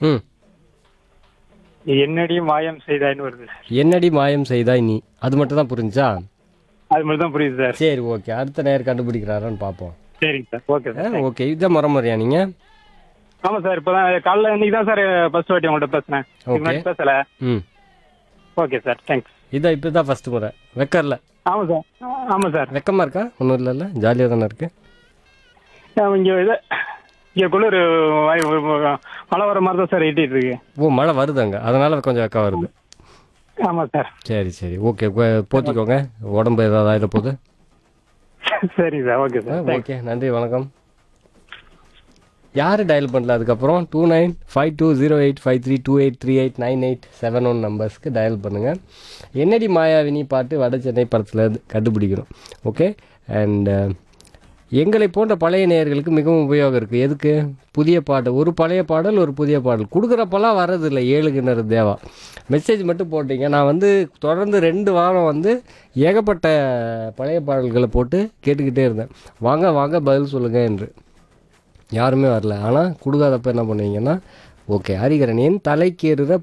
ம் என்னடி மாயம் செய்தாய்ன்னு வருது சார் என்னடி மாயம் செய்தாய் நீ அது மட்டும் தான் புரிஞ்சா அது மட்டும் தான் புரியுது சார் சரி ஓகே அடுத்த நேரம் கண்டுபிடிக்கிறாரான்னு பார்ப்போம் சரிங்க சார் ஓகே சார் ஓகே இதுதான் முறைமுறையா நீங்கள் ஆமாம் சார் இப்போ தான் காலைல இன்னைக்கு தான் சார் ஃபர்ஸ்ட் வாட்டி உங்கள்கிட்ட பேசுனேன் இதுக்கு முன்னாடி பேசல ம் ஓகே சார் தேங்க்ஸ் இதான் இப்போ தான் ஃபஸ்ட்டு முறை வெக்கரில் ஆமாம் சார் ஆமாம் சார் வெக்கமாக இருக்கா ஒன்றும் இல்லைல்ல ஜாலியாக தானே இருக்கு இங்கே இது இங்கே குளிர் வாய் மழை வர மாதிரி தான் சார் எட்டிட்டு இருக்கு ஓ மழை வருதுங்க அதனால கொஞ்சம் வெக்கம் வருது ஆமாம் சார் சரி சரி ஓகே போத்திக்கோங்க உடம்பு ஏதாவது ஆயிட போகுது சரிங்க சார் ஓகே சார் ஓகே நன்றி வணக்கம் யார் டயல் பண்ணல அதுக்கப்புறம் two nine five two zero eight five three two eight three eight nine eight seven one நம்பர்ஸ்க்கு டயல் பண்ணுங்கள் என்னடி மாயாவினி பாட்டு வட சென்னை படத்தில் கண்டுபிடிக்கணும் ஓகே அண்ட் எங்களை போன்ற பழைய நேயர்களுக்கு மிகவும் உபயோகம் இருக்குது எதுக்கு புதிய பாட்டு ஒரு பழைய பாடல் ஒரு புதிய பாடல் கொடுக்குறப்பெல்லாம் வர்றதில்லை ஏழு கிணறு தேவா மெசேஜ் மட்டும் போட்டீங்க நான் வந்து தொடர்ந்து ரெண்டு வாரம் வந்து ஏகப்பட்ட பழைய பாடல்களை போட்டு கேட்டுக்கிட்டே இருந்தேன் வாங்க வாங்க பதில் சொல்லுங்கள் என்று யாருமே வரல ஆனால் கொடுக்காதப்ப என்ன பண்ணுவீங்கன்னா ஓகே ஹரிகரன் என் தலைக்கேறுற